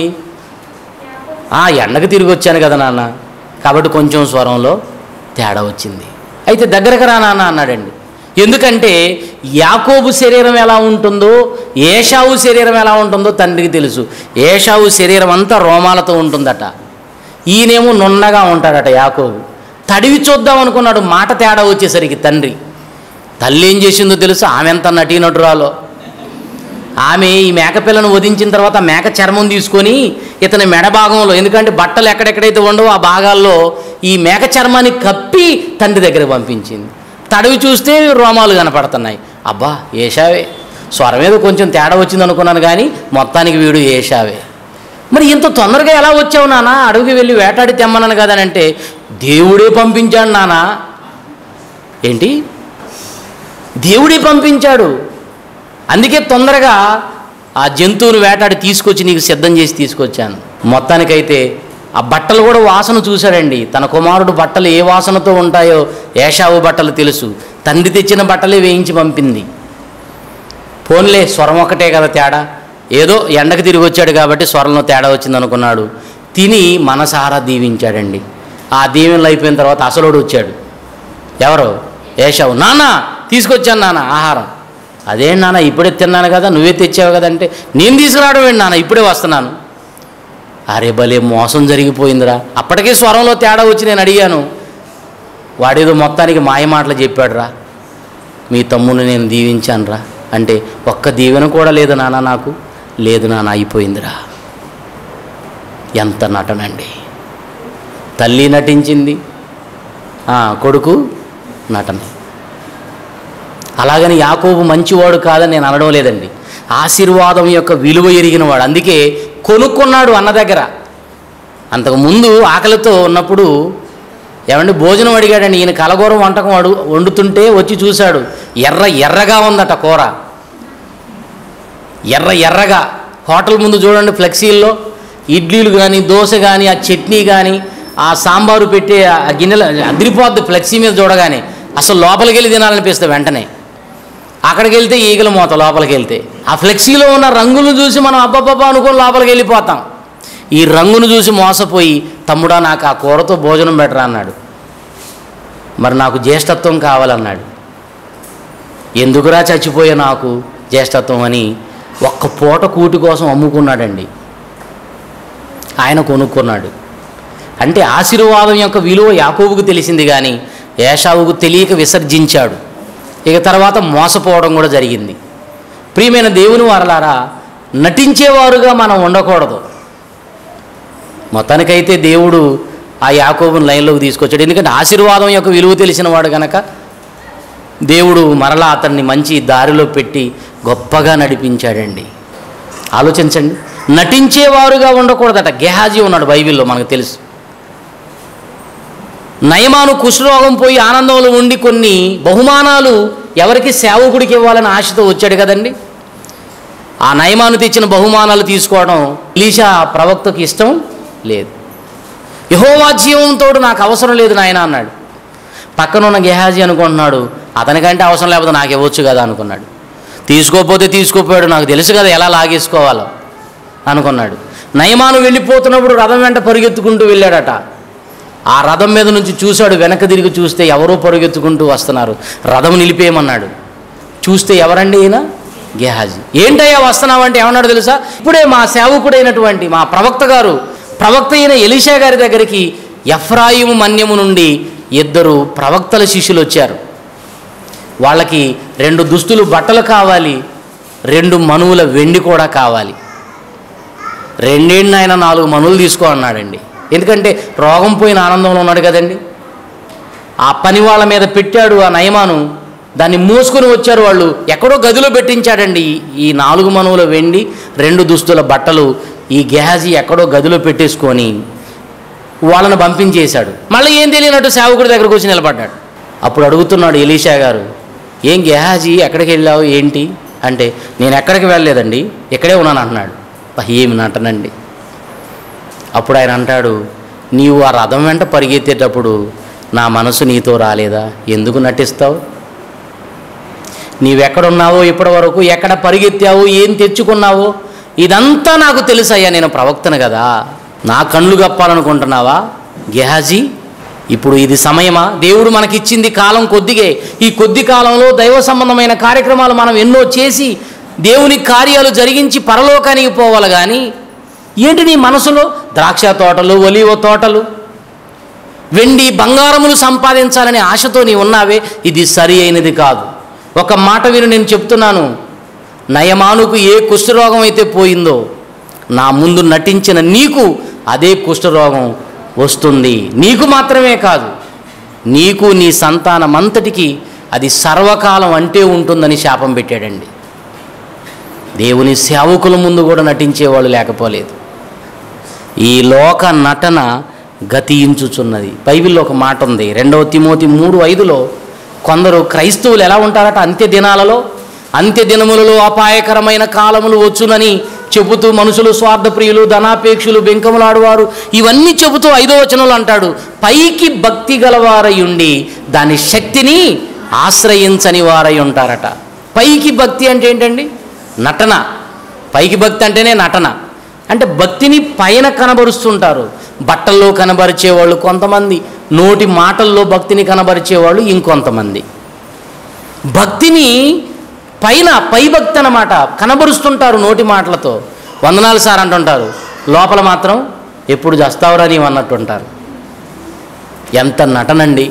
ఆ ఎండకు తిరిగి వచ్చాను కదా నాన్న కాబట్టి కొంచెం స్వరంలో తేడా వచ్చింది అయితే దగ్గరకు రా నాన్న అన్నాడండి ఎందుకంటే యాకోబు శరీరం ఎలా ఉంటుందో ఏషావు శరీరం ఎలా ఉంటుందో తండ్రికి తెలుసు ఏషావు శరీరం అంతా రోమాలతో ఉంటుందట ఈయనేమో నున్నగా ఉంటాడట యాకోబు తడివి చూద్దాం అనుకున్నాడు మాట తేడా వచ్చేసరికి తండ్రి తల్లి ఏం చేసిందో తెలుసు ఆమె ఎంత నటీనటురాలో ఆమె ఈ మేకపిల్లను వధించిన తర్వాత మేక చర్మం తీసుకొని ఇతని మెడ భాగంలో ఎందుకంటే బట్టలు ఎక్కడెక్కడైతే ఉండవో ఆ భాగాల్లో ఈ మేక చర్మాన్ని కప్పి తండ్రి దగ్గరికి పంపించింది తడివి చూస్తే రోమాలు కనపడుతున్నాయి అబ్బా ఏషావే స్వరం ఏదో కొంచెం తేడా వచ్చింది అనుకున్నాను కానీ మొత్తానికి వీడు ఏషావే మరి ఇంత తొందరగా ఎలా వచ్చావు నాన్న అడవికి వెళ్ళి వేటాడి తెమ్మన్నాను కదా అని అంటే దేవుడే పంపించాడు నానా ఏంటి దేవుడే పంపించాడు అందుకే తొందరగా ఆ జంతువును వేటాడి తీసుకొచ్చి నీకు సిద్ధం చేసి తీసుకొచ్చాను మొత్తానికైతే ఆ బట్టలు కూడా వాసన చూశాడండి తన కుమారుడు బట్టలు ఏ వాసనతో ఉంటాయో ఏషావు బట్టలు తెలుసు తండ్రి తెచ్చిన బట్టలే వేయించి పంపింది పోన్లే స్వరం ఒకటే కదా తేడా ఏదో ఎండకు తిరిగి వచ్చాడు కాబట్టి స్వరంలో తేడా వచ్చింది అనుకున్నాడు తిని మనసారా దీవించాడండి ఆ దీవెనలు అయిపోయిన తర్వాత అసలోడు వచ్చాడు ఎవరు ఏషావు నాన్న తీసుకొచ్చాను నాన్న ఆహారం అదేం నాన్న ఇప్పుడే తిన్నాను కదా నువ్వే తెచ్చావు కదంటే నేను తీసుకురావడం ఏంటి నాన్న ఇప్పుడే వస్తున్నాను అరే భలే మోసం జరిగిపోయిందిరా అప్పటికే స్వరంలో తేడా వచ్చి నేను అడిగాను వాడేదో మొత్తానికి మాయ మాటలు చెప్పాడురా మీ తమ్ముని నేను దీవించానురా అంటే ఒక్క దీవెన కూడా లేదు నాన్న నాకు లేదు నాన్న అయిపోయిందిరా ఎంత నటనండి తల్లి నటించింది ఆ, కొడుకు నటన అలాగని యాకోబు మంచివాడు కాదని నేను అనడం లేదండి ఆశీర్వాదం యొక్క విలువ ఎరిగినవాడు అందుకే కొనుక్కున్నాడు అన్న దగ్గర అంతకు ముందు ఆకలితో ఉన్నప్పుడు ఏమండి భోజనం అడిగాడండి ఈయన కలగూర వంటకం అడు వండుతుంటే వచ్చి చూశాడు ఎర్ర ఎర్రగా ఉందట కూర ఎర్ర ఎర్రగా హోటల్ ముందు చూడండి ఫ్లెక్సీల్లో ఇడ్లీలు కానీ దోశ కానీ ఆ చట్నీ కానీ ఆ సాంబారు పెట్టే ఆ గిన్నెల అదిరిపోద్ది ఫ్లెక్సీ మీద చూడగానే అసలు లోపలికి వెళ్ళి తినాలనిపిస్తుంది వెంటనే అక్కడికి వెళ్తే ఈగల మూత లోపలికి వెళ్తే ఆ ఫ్లెక్సీలో ఉన్న రంగులు చూసి మనం అబ్బబ్బబ్బా అనుకొని లోపలికి వెళ్ళిపోతాం ఈ రంగును చూసి మోసపోయి తమ్ముడా నాకు ఆ కూరతో భోజనం పెట్టరా అన్నాడు మరి నాకు జ్యేష్ఠత్వం కావాలన్నాడు ఎందుకురా చచ్చిపోయే నాకు జ్యేష్ఠత్వం అని ఒక్క పూట కూటి కోసం అమ్ముకున్నాడండి ఆయన కొనుక్కున్నాడు అంటే ఆశీర్వాదం యొక్క విలువ యాకోబుకు తెలిసింది కానీ ఏషావుకు తెలియక విసర్జించాడు ఇక తర్వాత మోసపోవడం కూడా జరిగింది ప్రియమైన దేవుని వారలారా నటించేవారుగా మనం ఉండకూడదు మొత్తానికైతే దేవుడు ఆ యాకోబుని లైన్లోకి తీసుకొచ్చాడు ఎందుకంటే ఆశీర్వాదం యొక్క విలువ తెలిసిన వాడు గనక దేవుడు మరలా అతన్ని మంచి దారిలో పెట్టి గొప్పగా నడిపించాడండి ఆలోచించండి నటించేవారుగా ఉండకూడదట గెహాజీ ఉన్నాడు బైబిల్లో మనకు తెలుసు నయమాను కుష్ఠరోగం పోయి ఆనందంలో ఉండి కొన్ని బహుమానాలు ఎవరికి సేవకుడికి ఇవ్వాలని ఆశతో వచ్చాడు కదండి ఆ నయమాను తెచ్చిన బహుమానాలు తీసుకోవడం ఎలీషా ప్రవక్తకు ఇష్టం లేదు యహోవా జీవంతో నాకు అవసరం లేదు నాయన అన్నాడు పక్కన ఉన్న గెహాజీ అనుకుంటున్నాడు అతనికంటే అవసరం లేకపోతే నాకు ఇవ్వచ్చు కదా అనుకున్నాడు తీసుకోకపోతే తీసుకోపోయాడు నాకు తెలుసు కదా ఎలా లాగేసుకోవాలో అనుకున్నాడు నయమాను వెళ్ళిపోతున్నప్పుడు రథం వెంట పరుగెత్తుకుంటూ వెళ్ళాడట ఆ రథం మీద నుంచి చూశాడు వెనక తిరిగి చూస్తే ఎవరో పరుగెత్తుకుంటూ వస్తున్నారు రథం నిలిపేయమన్నాడు చూస్తే ఎవరండి ఈయన గెహాజీ ఏంటయ్యా వస్తున్నావంటే ఏమన్నాడు తెలుసా ఇప్పుడే మా సేవకుడైనటువంటి మా ప్రవక్త గారు ప్రవక్త అయిన ఎలీషా గారి దగ్గరికి ఎఫ్రాయిము మన్యము నుండి ఇద్దరు ప్రవక్తల శిష్యులు వచ్చారు వాళ్ళకి రెండు దుస్తులు బట్టలు కావాలి రెండు మనువుల వెండి కూడా కావాలి రెండేళ్ళు ఆయన నాలుగు మనువులు తీసుకో అన్నాడండి ఎందుకంటే రోగం పోయిన ఆనందంలో ఉన్నాడు కదండి ఆ పని వాళ్ళ మీద పెట్టాడు ఆ నయమాను దాన్ని మోసుకొని వచ్చారు వాళ్ళు ఎక్కడో గదిలో పెట్టించాడండి ఈ- ఈ నాలుగు మనువుల వెండి రెండు దుస్తుల బట్టలు ఈ గెహాజీ ఎక్కడో గదిలో పెట్టేసుకొని వాళ్ళని పంపించేశాడు మళ్ళీ ఏం తెలియనట్టు సేవకుడి దగ్గరకు వచ్చి నిలబడ్డాడు అప్పుడు అడుగుతున్నాడు ఎలీషా గారు ఏం గెహాజీ ఎక్కడికి వెళ్ళావు ఏంటి అంటే నేను ఎక్కడికి వెళ్ళలేదండి ఇక్కడే ఉన్నాను అంటున్నాడు "అబ్బా, ఏమి నటనండి అప్పుడు ఆయన అంటాడు నీవు ఆ రథం వెంట పరిగెత్తేటప్పుడు నా మనసు నీతో రాలేదా ఎందుకు నటిస్తావు నీవెక్కడున్నావో ఇప్పటి వరకు ఎక్కడ పరిగెత్తావో ఏం తెచ్చుకున్నావో ఇదంతా నాకు తెలుసయ్యా నేను ప్రవక్తను కదా నా కళ్ళు కప్పాలనుకుంటున్నావా గెహాజీ ఇప్పుడు ఇది సమయమా దేవుడు మనకిచ్చింది కాలం కొద్దిగే ఈ కొద్ది కాలంలో దైవ సంబంధమైన కార్యక్రమాలు మనం ఎన్నో చేసి దేవుని కార్యాలు జరిగించి పరలోకానికి పోవాలి కానీ ఏంటి నీ మనసులో ద్రాక్ష తోటలు ఒలివ తోటలు వెండి బంగారములు సంపాదించాలనే ఆశతో నీ ఉన్నావే ఇది సరి అయినది కాదు ఒక మాట విను నేను చెప్తున్నాను నయమానుకు ఏ కుష్ఠరోగం అయితే పోయిందో నా ముందు నటించిన నీకు అదే కుష్ఠరోగం వస్తుంది నీకు మాత్రమే కాదు నీకు నీ సంతానమంతటికి అది సర్వకాలం అంటే ఉంటుందని శాపం పెట్టాడండి దేవుని సేవకుల ముందు కూడా నటించేవాళ్ళు లేకపోలేదు ఈ లోక నటన గతించుచున్నది బైబిల్లో ఒక మాట ఉంది రెండవ తిమోతి మూడు ఐదులో కొందరు క్రైస్తవులు ఎలా ఉంటారట అంత్య దినాలలో అంత్య దినములలో అపాయకరమైన కాలములు వచ్చునని చెబుతూ మనుషులు స్వార్థప్రియులు ధనాపేక్షులు బెంకములాడువారు ఇవన్నీ చెబుతూ ఐదో వచనంలో అంటాడు పైకి భక్తి గలవారయుండి దాని శక్తిని ఆశ్రయించని వారై ఉంటారట పైకి భక్తి అంటే ఏంటండి నటన పైకి భక్తి అంటేనే నటన అంటే భక్తిని పైన కనబరుస్తుంటారు బట్టల్లో కనబరిచేవాళ్ళు కొంతమంది నోటి మాటల్లో భక్తిని కనబరిచేవాళ్ళు ఇంకొంతమంది భక్తిని పైన పై భక్తి అన్నమాట కనబరుస్తుంటారు నోటి మాటలతో వందనాలు సార్ అంటుంటారు లోపల మాత్రం ఎప్పుడు చేస్తావురా నీవు అన్నట్టు ఉంటారు ఎంత నటనండి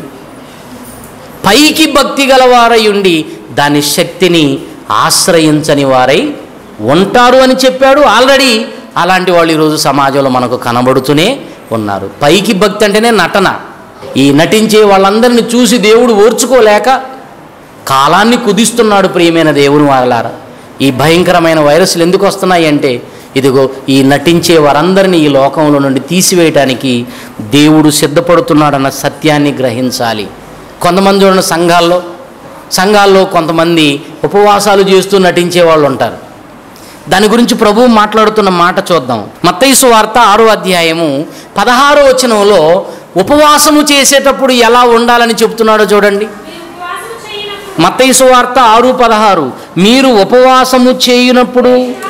పైకి భక్తి గలవారై ఉండి దాని శక్తిని ఆశ్రయించని వారై ఉంటారు అని చెప్పాడు ఆల్రెడీ అలాంటి వాళ్ళు ఈరోజు సమాజంలో మనకు కనబడుతూనే ఉన్నారు పైకి భక్తి అంటేనే నటన ఈ నటించే వాళ్ళందరిని చూసి దేవుడు ఓర్చుకోలేక కాలాన్ని కుదిస్తున్నాడు ప్రియమైన దేవుని వాళ్ళారా ఈ భయంకరమైన వైరస్లు ఎందుకు వస్తున్నాయి అంటే ఇదిగో ఈ నటించే వారందరినీ ఈ లోకంలో నుండి తీసివేయటానికి దేవుడు సిద్ధపడుతున్నాడన్న సత్యాన్ని గ్రహించాలి కొంతమంది చూడండి సంఘాల్లో సంఘాల్లో కొంతమంది ఉపవాసాలు చేస్తూ నటించే వాళ్ళు ఉంటారు దాని గురించి ప్రభువు మాట్లాడుతున్న మాట చూద్దాం మత్తయిసు వార్త ఆరో అధ్యాయము పదహారో వచనంలో ఉపవాసము చేసేటప్పుడు ఎలా ఉండాలని చెప్తున్నాడో చూడండి మీరు ఉపవాసం చేయనప్పుడు మత్తయిసు వార్త ఆరు పదహారు మీరు ఉపవాసము చేయునప్పుడు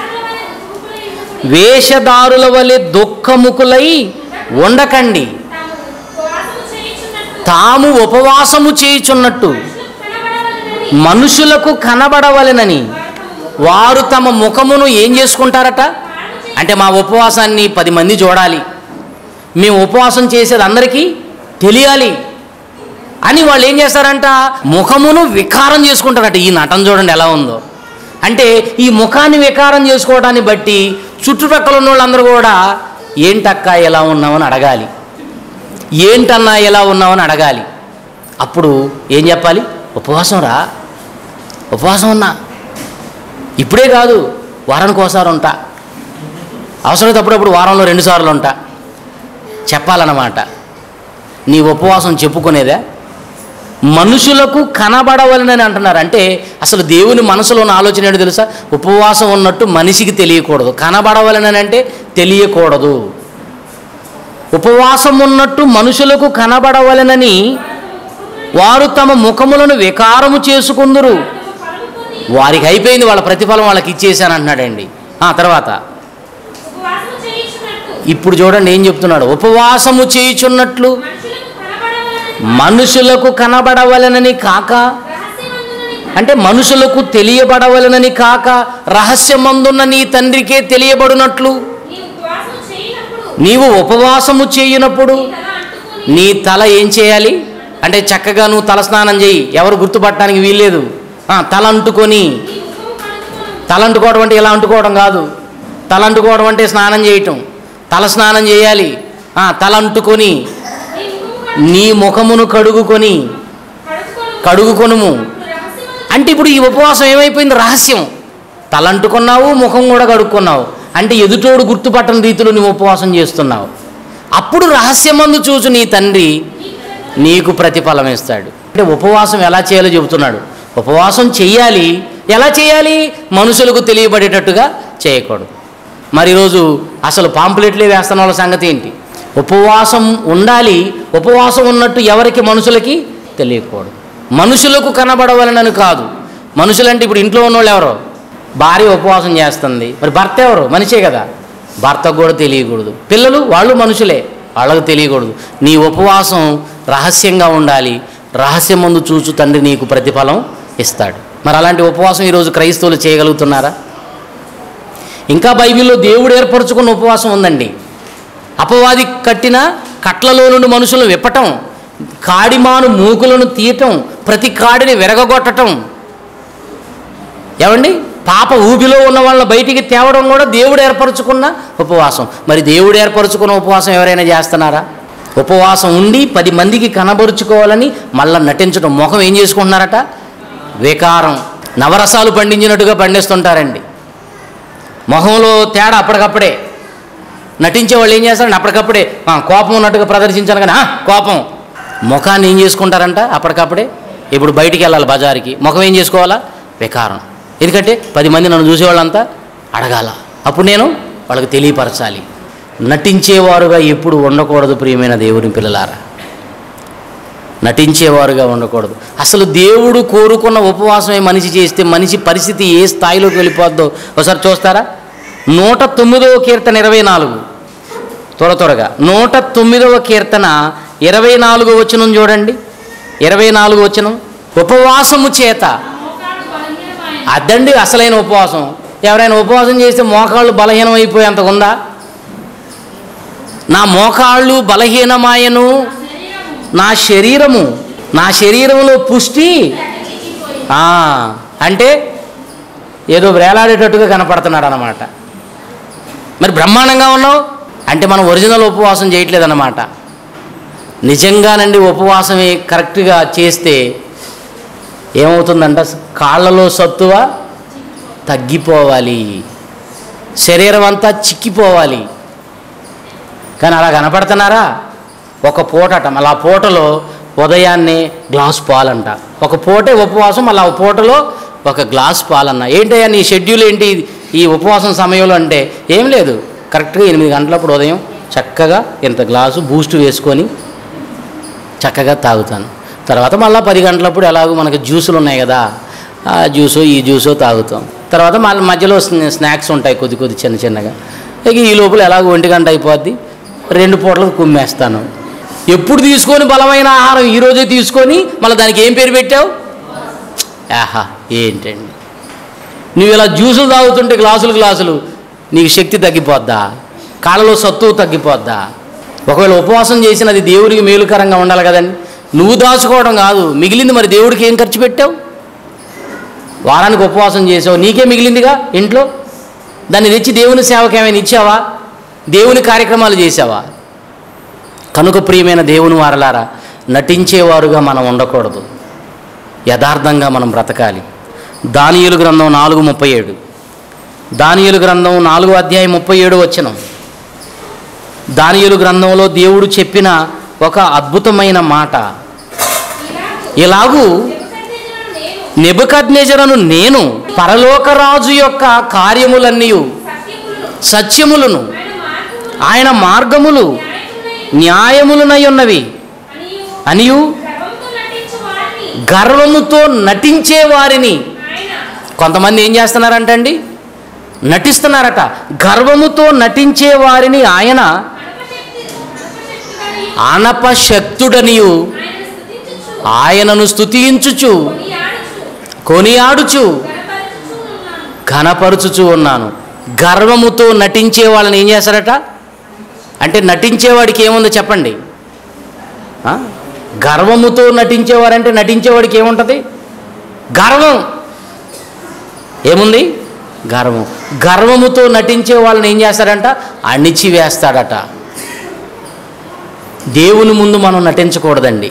వేషధారుల వలె దుఃఖులై వేషధారుల వలె దుఃఖముకులై ఉండకుడి. ఉండకండి తాము ఉపవాసము చేయుచున్నట్టు తాము ఉపవాసము చేయుచున్నట్టు మనుషులకు కనబడవలెనని మనుషులకు కనబడవలెనని వారు తమ ముఖమును ఏం చేసుకుంటారట అంటే మా ఉపవాసాన్ని పది మంది చూడాలి మేము ఉపవాసం చేసేది అందరికీ తెలియాలి అని వాళ్ళు ఏం చేస్తారంట ముఖమును వికారం చేసుకుంటారట ఈ నటన చూడండి ఎలా ఉందో అంటే ఈ ముఖాన్ని వికారం చేసుకోవడాన్ని బట్టి చుట్టుపక్కల ఉన్న వాళ్ళందరూ కూడా ఏంటక్క ఎలా ఉన్నామని అడగాలి ఏంటన్నా ఎలా ఉన్నామని అడగాలి అప్పుడు ఏం చెప్పాలి ఉపవాసం రా ఉపవాసం ఉన్నా ఇప్పుడే కాదు వారానికి ఒకసారి ఉంటా అవసరమైతే అప్పుడప్పుడు వారంలో రెండు సార్లు ఉంటా చెప్పాలన్నమాట నీ ఉపవాసం చెప్పుకునేదే మనుషులకు కనబడవలనని అంటున్నారు అంటే అసలు దేవుని మనసులో ఉన్న ఆలోచన ఏంటో తెలుసా ఉపవాసం ఉన్నట్టు మనిషికి తెలియకూడదు కనబడవలనని అంటే తెలియకూడదు ఉపవాసం ఉన్నట్టు మనుషులకు కనబడవలనని వారు తమ ముఖములను వికారము చేసుకుందురు వారికి అయిపోయింది వాళ్ళ ప్రతిఫలం వాళ్ళకి ఇచ్చేసాను అంటున్నాడండి ఆ తర్వాత ఉపవాసము చేయుచున్నట్టు ఇప్పుడు చూడండి ఏం చెప్తున్నాడు ఉపవాసము చేయుచున్నట్లు మనుషులకు కనబడవలనని మనుషులకు కనబడవలనని కాక రహస్యమందునని అంటే మనుషులకు తెలియబడవలనని కాక రహస్యమందున్న నీ తండ్రికే తెలియబడినట్లు నీ ఉపవాసము చేయనప్పుడు నీవు ఉపవాసము చేయునప్పుడు తల అంటుకొని నీ తల ఏం చేయాలి అంటే చక్కగా నువ్వు తల స్నానం చేయి ఎవరు గుర్తుపట్టడానికి వీల్లేదు ఆ, తల అంటుకొని నీ ముఖము కడుక్కొను తల అంటుకోవడం అంటే ఇలా అంటుకోవడం కాదు తల అంటుకోవడం అంటే స్నానం చేయటం తల స్నానం చేయాలి ఆ, తల అంటుకొని నీ ముఖము నీ ముఖమును కడుగుకొని కడుక్కొను కడుగుకొనుము అప్పుడు రహస్యమందు అంటే ఇప్పుడు ఈ ఉపవాసం ఏమైపోయింది రహస్యం తలంటుకున్నావు ముఖం కూడా కడుక్కున్నావు అంటే ఎదుటోడు గుర్తుపట్టని రీతిలో నువ్వు ఉపవాసం చేస్తున్నావు అప్పుడు రహస్యమందు చూచు నీ తండ్రి నీకు ప్రతిఫలం ఇస్తాడు అంటే ఉపవాసం ఎలా చేయాలో చెబుతున్నాడు ఉపవాసం చెయ్యాలి ఎలా చేయాలి మనుషులకు తెలియబడేటట్టుగా చేయకూడదు మరి ఈరోజు అసలు పాంపులెట్లే వేస్తున్న వాళ్ళ సంగతి ఏంటి ఉపవాసం ఉండాలి ఉపవాసం ఉన్నట్టు ఎవరికి మనుషులకి తెలియకూడదు మనుషులకు కనబడవలనని కాదు మనుషులంటే ఇప్పుడు ఇంట్లో ఉన్నవాళ్ళు ఎవరో భార్య ఉపవాసం చేస్తుంది మరి భర్త ఎవరు మనిషే కదా భర్తకు కూడా తెలియకూడదు పిల్లలు వాళ్ళు మనుషులే వాళ్ళకు తెలియకూడదు నీ ఉపవాసం రహస్యంగా ఉండాలి రహస్యం ముందు చూచు తండ్రి నీకు ప్రతిఫలం ఇస్తాడు మరి అలాంటి ఉపవాసం ఈరోజు క్రైస్తవులు చేయగలుగుతున్నారా ఇంకా బైబిల్లో దేవుడు ఏర్పరచుకున్న ఉపవాసం ఉందండి అపవాది కట్టిన కట్లలో నుండి మనుషులను విప్పటం కాడిమాను మూకులను తీయటం ప్రతి కాడిని విరగగొట్టటం ఏమండి పాప ఊబిలో ఉన్న వాళ్ళని బయటికి తేవడం కూడా దేవుడు ఏర్పరచుకున్న ఉపవాసం మరి దేవుడు ఏర్పరచుకున్న ఉపవాసం ఎవరైనా చేస్తున్నారా ఉపవాసం ఉండి పది మందికి కనబరుచుకోవాలని మళ్ళీ నటించడం ముఖం ఏం చేసుకుంటున్నారట వికారం నవరసాలు పండించినట్టుగా పండిస్తుంటారండి మొహంలో తేడా అప్పటికప్పుడే నటించే వాళ్ళు ఏం చేస్తారంటే అప్పటికప్పుడే "ఆ, కోపం ఉన్నట్టుగా ప్రదర్శించాలి కానీ "ఆ, కోపం ముఖాన్ని ఏం చేసుకుంటారంట అప్పటికప్పుడే ఇప్పుడు బయటికి వెళ్ళాలి బజారుకి ముఖం ఏం చేసుకోవాలా వికారం ఎందుకంటే పది మంది నన్ను చూసేవాళ్ళంతా అడగాల అప్పుడు నేను వాళ్ళకి తెలియపరచాలి నటించేవారుగా ఎప్పుడు ఉండకూడదు ప్రియమైన దేవుని పిల్లలారా నటించేవారుగా ఉండకూడదు అసలు దేవుడు కోరుకున్న ఉపవాసమే మనిషి చేస్తే మనిషి పరిస్థితి ఏ స్థాయిలోకి వెళ్ళిపోద్దో ఒకసారి చూస్తారా నూట తొమ్మిదవ కీర్తన ఇరవై నాలుగు త్వర త్వరగా నూట తొమ్మిదవ కీర్తన ఇరవై నాలుగు వచనం చూడండి ఇరవై నాలుగు వచనం ఉపవాసము చేత మోకాళ్ళు బలహీనమైన అదండి అసలైన ఉపవాసం ఎవరైనా ఉపవాసం చేస్తే మోకాళ్ళు బలహీనం అయిపోయేంత ఉందా నా మోకాళ్ళు బలహీనమాయను శరీరము నా శరీరము నా శరీరంలో పుష్టి తగ్గిపోయి ఆ, అంటే ఏదో వేలాడేటట్టుగా కనపడుతున్నాడు అనమాట మరి బ్రహ్మాండంగా ఉన్నావు అంటే మనం ఒరిజినల్ ఉపవాసం చేయట్లేదన్నమాట నిజంగానండి ఉపవాసమే కరెక్ట్గా చేస్తే ఏమవుతుందంట కాళ్ళలో సత్తువ తగ్గిపోవాలి శరీరం అంతా చిక్కిపోవాలి కానీ అలా కనపడుతున్నారా ఒక పూటట మళ్ళీ ఆ పూటలో ఉదయాన్నే గ్లాస్ పాలంట ఒక పూటే ఉపవాసం మళ్ళీ ఆ పూటలో ఒక గ్లాస్ పాలన్న ఏంటయ్యా నీ షెడ్యూల్ ఏంటి ఈ ఉపవాసం సమయంలో అంటే ఏం లేదు కరెక్ట్గా ఎనిమిది గంటలప్పుడు ఉదయం చక్కగా ఇంత గ్లాసు బూస్ట్ వేసుకొని చక్కగా తాగుతాను తర్వాత మళ్ళీ పది గంటలప్పుడు ఎలాగో మనకి జ్యూసులు ఉన్నాయి కదా ఆ జ్యూసో ఈ జ్యూసో తాగుతాం తర్వాత మళ్ళీ మధ్యలో స్నా- స్నాక్స్ ఉంటాయి కొద్ది కొద్ది చిన్న చిన్నగా ఇక ఈ లోపల ఎలాగో ఒంటి గంట అయిపోద్ది రెండు పూటలకు కుమ్మేస్తాను ఎప్పుడు తీసుకొని బలమైన ఆహారం ఈ రోజే తీసుకొని మళ్ళీ దానికి ఏం పేరు పెట్టావు ఆహా ఏంటండి నువ్వు ఇలా జ్యూసులు తాగుతుంటే గ్లాసులు గ్లాసులు నీకు శక్తి తగ్గిపోద్దా కాళ్ళలో సత్తువు తగ్గిపోద్దా ఒకవేళ ఉపవాసం చేసినది దేవుడికి మేలుకరంగా ఉండాలి కదండి నువ్వు దాచుకోవడం కాదు మిగిలింది మరి దేవుడికి ఏం ఖర్చు పెట్టావు వారానికి ఉపవాసం చేసావు నీకే మిగిలిందిగా ఇంట్లో దాన్ని తెచ్చి దేవుని సేవకి ఏమైనా ఇచ్చావా దేవుని కార్యక్రమాలు చేసావా కనుక ప్రియమైన దేవుని వారలారా నటించేవారుగా మనం ఉండకూడదు యథార్థంగా మనం బ్రతకాలి దానియేలు గ్రంథం నాలుగు ముప్పై ఏడు దానియేలు గ్రంథం నాలుగు అధ్యాయం ముప్పై ఏడు వచ్చిన దానియేలు గ్రంథంలో దేవుడు చెప్పిన ఒక అద్భుతమైన మాట ఇలాగూ నెబుకద్నెజరు నేను నెబుకద్నెజరను నేను పరలోకరాజు యొక్క కార్యములన్నీ సత్యములను సత్యములను ఆయన మార్గములు ఆయన మార్గములు న్యాయములై న్యాయములనై ఉన్నవి అనియు అనియు గర్వంతో నటించు వారిని గర్వముతో నటించే వారిని ఆయన కొంతమంది ఏం చేస్తున్నారంటండి నటిస్తున్నారట గర్వముతో నటించే వారిని ఆయన అనపశక్తి అనపశక్తుడని అనపశక్తుడనియు ఆయన స్తుతించుచు ఆయనను స్తుతించుచు కొనియాడుచు కొనియాడుచు గణపరచుచు ఉన్నాను ఘనపరుచుచు ఉన్నాను గర్వముతో నటించే వాళ్ళని ఏం చేస్తారట అంటే నటించేవాడికి ఏముందో చెప్పండి ఆ? గర్వముతో నటించేవారంటే నటించేవాడికి ఏముంటుంది గర్వం ఏముంది గర్వం గర్వముతో నటించే వాళ్ళని ఏం చేస్తాడంట అణిచివేస్తాడట దేవుని ముందు మనం నటించకూడదండి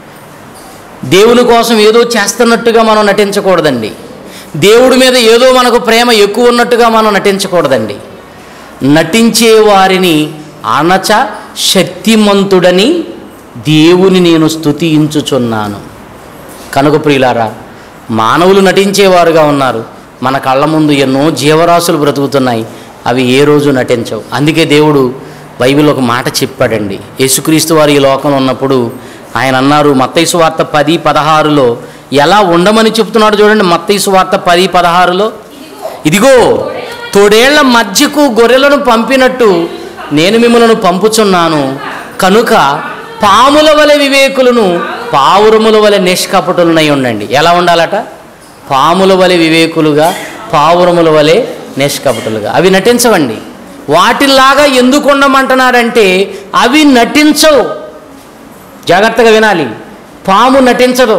దేవుని కోసం ఏదో చేస్తున్నట్టుగా మనం నటించకూడదండి దేవుడి మీద ఏదో మనకు ప్రేమ ఎక్కువ ఉన్నట్టుగా మనం నటించకూడదండి నటించే వారిని అనచ శక్తిమంతుడని దేవుని నేను స్తుతించుచున్నాను కనుక ప్రియులారా మానవులు నటించేవారుగా ఉన్నారు మన కళ్ళ ముందు ఎన్నో జీవరాశులు బ్రతుకుతున్నాయి అవి ఏ రోజు నటించవు అందుకే దేవుడు బైబిల్ ఒక మాట చెప్పాడండి యేసుక్రీస్తు వారు ఈ లోకంలో ఉన్నప్పుడు ఆయన అన్నారు మత్తైసు వార్త పది పదహారులో ఎలా ఉండమని చెప్తున్నాడు చూడండి మత్తైసు వార్త పది పదహారులో ఇదిగో తోడేళ్ల మధ్యకు గొర్రెలను పంపినట్టు నేను మిమ్మల్ని పంపుచున్నాను కనుక పాముల వలె వివేకులను పావురముల వలె నిష్కపటులనై ఉండండి ఎలా ఉండాలట పాముల వలె వివేకులుగా పావురముల వలె నిష్కపటులుగా అవి నటించవండి వాటిలాగా ఎందుకు ఉండమంటున్నారంటే అవి నటించవు జాగ్రత్తగా వినాలి పాము నటించదు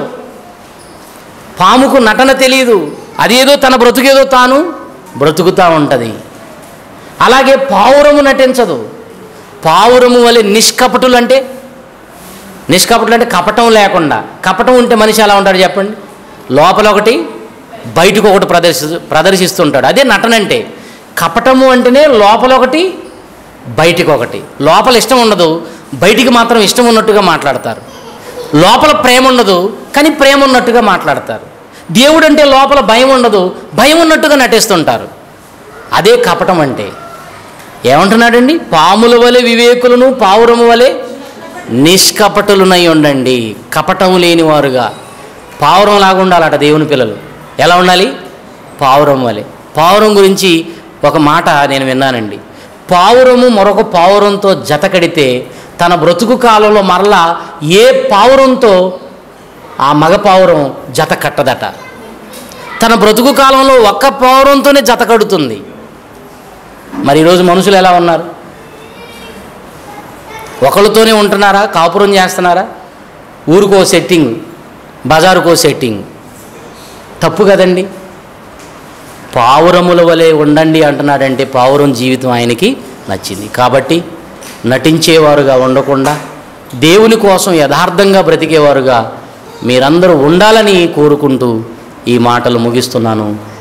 పాముకు నటన తెలియదు అదేదో తన బ్రతుకేదో తాను బ్రతుకుతూ ఉంటుంది అలాగే పావురము నటించదు పావురము వలె నిష్కపటులు అంటే నిష్కపటులు అంటే కపటం లేకుండా కపటం ఉంటే మనిషి ఎలా ఉంటాడు చెప్పండి లోపల ఒకటి బయటకు ఒకటి ప్రదర్శి ప్రదర్శిస్తుంటాడు అదే నటన అంటే కపటము అంటేనే లోపల ఒకటి బయటికి ఒకటి లోపల ఇష్టం ఉండదు బయటికి మాత్రం ఇష్టం ఉన్నట్టుగా మాట్లాడతారు లోపల ప్రేమ ఉండదు కానీ ప్రేమ ఉన్నట్టుగా మాట్లాడతారు దేవుడు అంటే లోపల భయం ఉండదు భయం ఉన్నట్టుగా నటిస్తుంటారు అదే కపటం అంటే ఏమంటున్నాడండి పాముల వలె వివేకులను పావురము వలె నిష్కపటులునై ఉండండి కపటం లేనివారుగా పావురం లాగా ఉండాలట దేవుని పిల్లలు ఎలా ఉండాలి పావురం వలె పావురం గురించి ఒక మాట నేను విన్నానండి పావురము మరొక పావురంతో జత కడితే తన బ్రతుకు కాలంలో మరలా ఏ పావురంతో ఆ మగ పావురం జత కట్టదట తన బ్రతుకు కాలంలో ఒక్క పావురంతోనే జత కడుతుంది మరి ఈరోజు మనుషులు ఎలా ఉన్నారు ఒకళ్ళతోనే ఉంటున్నారా కాపురం చేస్తున్నారా ఊరికో సెట్టింగ్ బజారుకో సెట్టింగ్ తప్పు కదండి పావురముల వలె ఉండండి అంటున్నాడంటే పావురం జీవితం ఆయనకి నచ్చింది కాబట్టి నటించేవారుగా ఉండకుండా దేవుని కోసం యథార్థంగా బ్రతికేవారుగా మీరందరూ ఉండాలని కోరుకుంటూ ఈ మాటలు ముగిస్తున్నాను